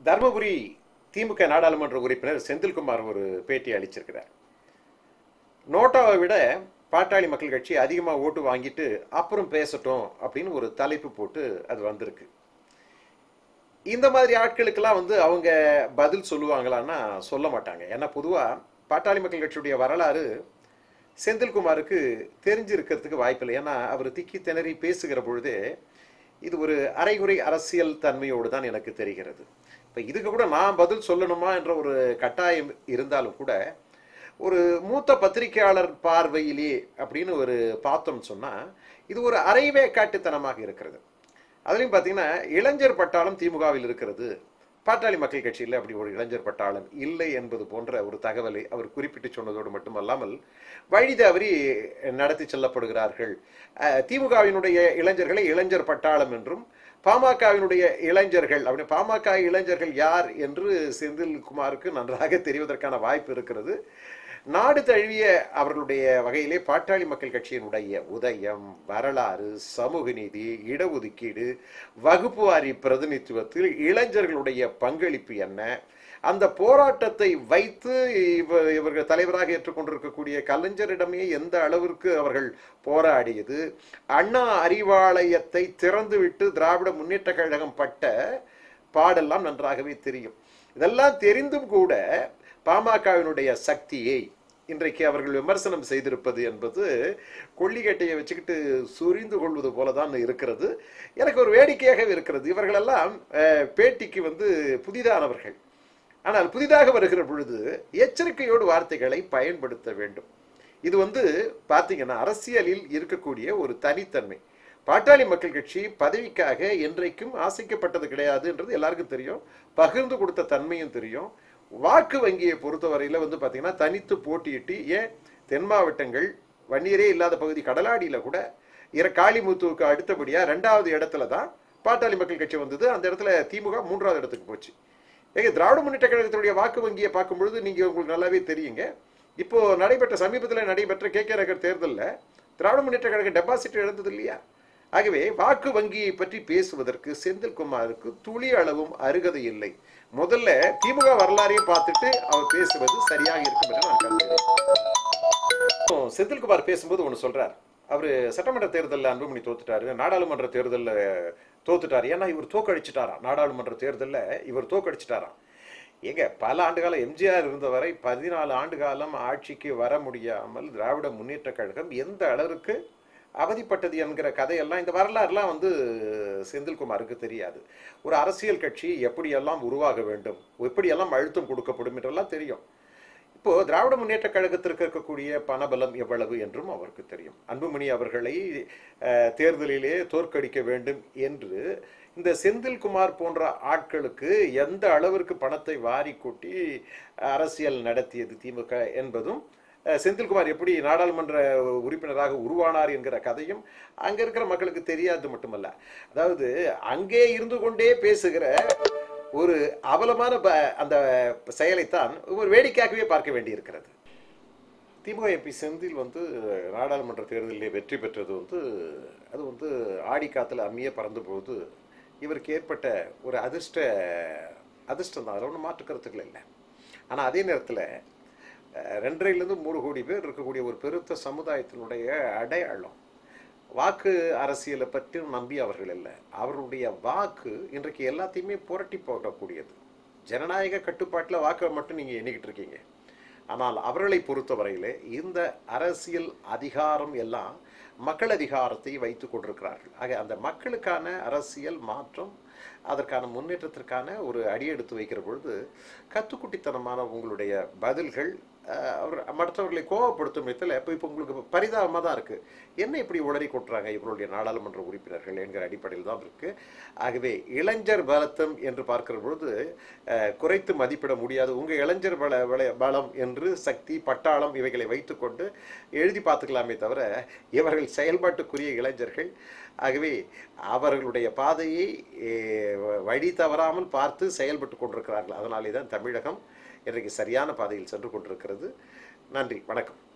தர்மபுரி திமுக நாடாளுமன்ற உறுப்பினர் செந்தில்குமார் ஒரு பேட்டி அளிச்சிருக்கிறார் நோட்டாவை விட பாட்டாளி மக்கள் கட்சி அதிகமாக ஓட்டு வாங்கிட்டு அப்புறம் பேசட்டும் அப்படின்னு ஒரு தலைப்பு போட்டு அது வந்திருக்கு இந்த மாதிரி ஆட்களுக்கெல்லாம் வந்து அவங்க பதில் சொல்லுவாங்களான்னா சொல்ல மாட்டாங்க ஏன்னா பொதுவாக பாட்டாளி மக்கள் கட்சியுடைய வரலாறு செந்தில்குமாருக்கு தெரிஞ்சிருக்கிறதுக்கு வாய்ப்பில்லை ஏன்னா அவர் திக்கி திணறி பேசுகிற பொழுதே இது ஒரு அரைகுறை அரசியல் தன்மையோடு தான் எனக்கு தெரிகிறது இப்போ இதுக்கு கூட நான் பதில் சொல்லணுமா என்ற ஒரு கட்டாயம் இருந்தாலும் கூட ஒரு மூத்த பத்திரிகையாளர் பார்வையிலே அப்படின்னு ஒரு பார்த்தோம்னு சொன்னால் இது ஒரு அரைவேக்காட்டுத்தனமாக இருக்கிறது அதுலேயும் பார்த்தீங்கன்னா இளைஞர் பட்டாளம் திமுகவில் இருக்கிறது பாட்டாளி மக்கள் கட்சியில் அப்படி ஒரு இளைஞர் பட்டாளம் இல்லை என்பது போன்ற ஒரு தகவலை அவர் குறிப்பிட்டு சொன்னதோடு மட்டுமல்லாமல் வழி தவறி நடத்தி செல்லப்படுகிறார்கள் அஹ், திமுகவினுடைய இளைஞர்களை இளைஞர் பட்டாளம் என்றும் பாமகவினுடைய இளைஞர்கள் அப்படி பாமக இளைஞர்கள் யார் என்று செந்தில்குமாருக்கு நன்றாக தெரிவதற்கான வாய்ப்பு இருக்கிறது நாடு தழுவிய அவர்களுடைய வகையிலே பாட்டாளி மக்கள் கட்சியினுடைய உதயம் வரலாறு சமூக நீதி இடஒதுக்கீடு வகுப்பு வாரி பிரதிநிதித்துவத்தில் இளைஞர்களுடைய பங்களிப்பு என்ன அந்த போராட்டத்தை வைத்து இவ இவர்கள் தலைவராக ஏற்றுக்கொண்டிருக்கக்கூடிய கலைஞரிடமே எந்த அளவிற்கு அவர்கள் போராடியது அண்ணா அறிவாலயத்தை திறந்துவிட்டு திராவிட முன்னேற்ற கழகம் பட்ட பாடெல்லாம் நன்றாகவே தெரியும் இதெல்லாம் தெரிந்தும் கூட பாமகவினுடைய சக்தியை இன்றைக்கு அவர்கள் விமர்சனம் செய்திருப்பது என்பது கொள்ளிக்கட்டையை வச்சுக்கிட்டு சுரிந்து கொள்வது போல தான் இருக்கிறது எனக்கு ஒரு வேடிக்கையாகவே இருக்கிறது இவர்களெல்லாம் அஹ், பேட்டிக்கு வந்து புதிதானவர்கள் ஆனால் புதிதாக வருகிற பொழுது எச்சரிக்கையோடு வார்த்தைகளை பயன்படுத்த வேண்டும் இது வந்து பார்த்தீங்கன்னா அரசியலில் இருக்கக்கூடிய ஒரு தனித்தன்மை பாட்டாளி மக்கள் கட்சி பதவிக்காக என்றைக்கும் ஆசைக்கப்பட்டது கிடையாதுன்றது எல்லாருக்கும் தெரியும் பகிர்ந்து கொடுத்த தன்மையும் தெரியும் வாக்கு வங்கியை பொறுத்தவரையில் வந்து பார்த்தீங்கன்னா தனித்து போட்டியிட்டு ஏன் தென் மாவட்டங்கள் வன்னியரே இல்லாத பகுதி கடலாடியில் கூட இர காளிமுத்துவுக்கு அடுத்தபடியாக ரெண்டாவது இடத்துல தான் பாட்டாளி மக்கள் கட்சி வந்தது அந்த இடத்துல திமுக மூன்றாவது இடத்துக்கு போச்சு ஏங்க திராவிட முன்னேற்ற கழகத்தினுடைய வாக்கு வங்கியை பார்க்கும் பொழுது நீங்கள் உங்களுக்கு நல்லாவே தெரியுங்க இப்போ நடைபெற்ற சமீபத்தில் நடைபெற்ற கே கே நகர் தேர்தலில் திராவிட முன்னேற்ற கழகம் டெபாசிட் இழந்தது இல்லையா ஆகவே வாக்கு வங்கியை பற்றி பேசுவதற்கு செந்தில்குமாருக்கு துளி அளவும் அருகதை இல்லை முதல்ல திமுக வரலாறையும் பார்த்துட்டு அவர் பேசுவது சரியாக இருக்கும் என்று நான் கருதுகிறேன் இப்போ செந்தில்குமார் பேசும்போது ஒன்று சொல்றார் அவர் சட்டமன்ற தேர்தலில் அன்புமணி தோத்துட்டாரு நாடாளுமன்ற தேர்தலில் தோத்துட்டாரு ஏன்னா இவர் தோக்கடிச்சிட்டாராம் நாடாளுமன்ற தேர்தலில் இவர் தோக்கடிச்சிட்டாராம் ஏங்க பல ஆண்டு காலம் எம்ஜிஆர் இருந்தவரை பதினாலு ஆண்டு காலம் ஆட்சிக்கு வர முடியாமல் திராவிட முன்னேற்ற கழகம் எந்த அளவுக்கு அவதிப்பட்டது என்கிற கதையெல்லாம் இந்த வரலாறுலாம் வந்து செந்தில்குமாருக்கு தெரியாது ஒரு அரசியல் கட்சி எப்படியெல்லாம் உருவாக வேண்டும் எப்படியெல்லாம் அழுத்தம் கொடுக்கப்படும் என்றெல்லாம் தெரியும் இப்போ திராவிட முன்னேற்ற கழகத்திற்கு இருக்கக்கூடிய பணபலம் எவ்வளவு என்றும் அவருக்கு தெரியும் அன்புமணி அவர்களை அஹ், தேர்தலிலே தோற்கடிக்க வேண்டும் என்று இந்த செந்தில்குமார் போன்ற ஆட்களுக்கு எந்த அளவிற்கு பணத்தை வாரி கொட்டி அரசியல் நடத்தியது திமுக என்பதும் அஹ், செந்தில்குமார் எப்படி நாடாளுமன்ற உறுப்பினராக உருவானார் என்கிற கதையும் அங்க இருக்கிற மக்களுக்கு தெரியாது மட்டுமல்ல அதாவது அங்கே இருந்து கொண்டே பேசுகிற ஒரு அவலமான ப- அந்த செயலைத்தான் ஒரு வேடிக்கையாகவே பார்க்க வேண்டியிருக்கிறது திமுக எம்பி செந்தில் வந்து நாடாளுமன்ற தேர்தலில் வெற்றி பெற்றது வந்து அது வந்து ஆடி காத்துல அம்மியே பறந்த போது இவருக்கு ஏற்பட்ட ஒரு அதிர்ஷ்ட அதிர்ஷ்டம் தான் அதில் ஒன்றும் மாற்றுக்கிறதுக்கு இல்லை ஆனால் அதே நேரத்தில் ரெண்டரைலேருந்து மூணு கோடி பேர் இருக்கக்கூடிய ஒரு பெருத்த சமுதாயத்தினுடைய அடையாளம் வாக்கு அரசியலை பற்றி நம்பி அவர்கள் இல்லை அவர்களுடைய வாக்கு இன்றைக்கு எல்லாத்தையுமே புரட்டி போடக்கூடியது ஜனநாயக கட்டுப்பாட்டில் வாக்கை மட்டும் நீங்கள் எண்ணிக்கிட்டு இருக்கீங்க ஆனால் அவர்களை பொறுத்தவரையிலே இந்த அரசியல் அதிகாரம் எல்லாம் மக்கள் அதிகாரத்தை வைத்து கொண்டிருக்கிறார்கள் ஆக அந்த மக்களுக்கான அரசியல் மாற்றம் அதற்கான முன்னேற்றத்திற்கான ஒரு அடியெடுத்து வைக்கிற பொழுது கத்துக்குட்டித்தனமான உங்களுடைய பதில்கள் அஹ், அவர் மற்றவர்களை கோவப்படுத்தும் விதத்தில் இப்போ இப்போ உங்களுக்கு பரிதாபமாக தான் இருக்குது என்ன இப்படி உளறி கொட்டுறாங்க இவருடைய நாடாளுமன்ற உறுப்பினர்கள் என்கிற அடிப்படையில் தான் இருக்குது ஆகவே இளைஞர் பலத்தம் என்று பார்க்கிற பொழுது அஹ், குறைத்து மதிப்பிட முடியாது உங்கள் இளைஞர் பல பல- பலம் என்று சக்தி பட்டாளம் இவைகளை வைத்துக்கொண்டு எழுதி பார்த்துக்கலாமே தவிர இவர்கள் செயல்பாட்டுக்குரிய இளைஞர்கள் ஆகவே அவர்களுடைய பாதையை eh, வழி தவறாமல் பார்த்து செயல்பட்டு கொண்டிருக்கிறார்கள் அதனாலே தான் தமிழகம் இன்றைக்கு சரியான பாதையில் சென்று கொண்டிருக்கிறது நன்றி வணக்கம்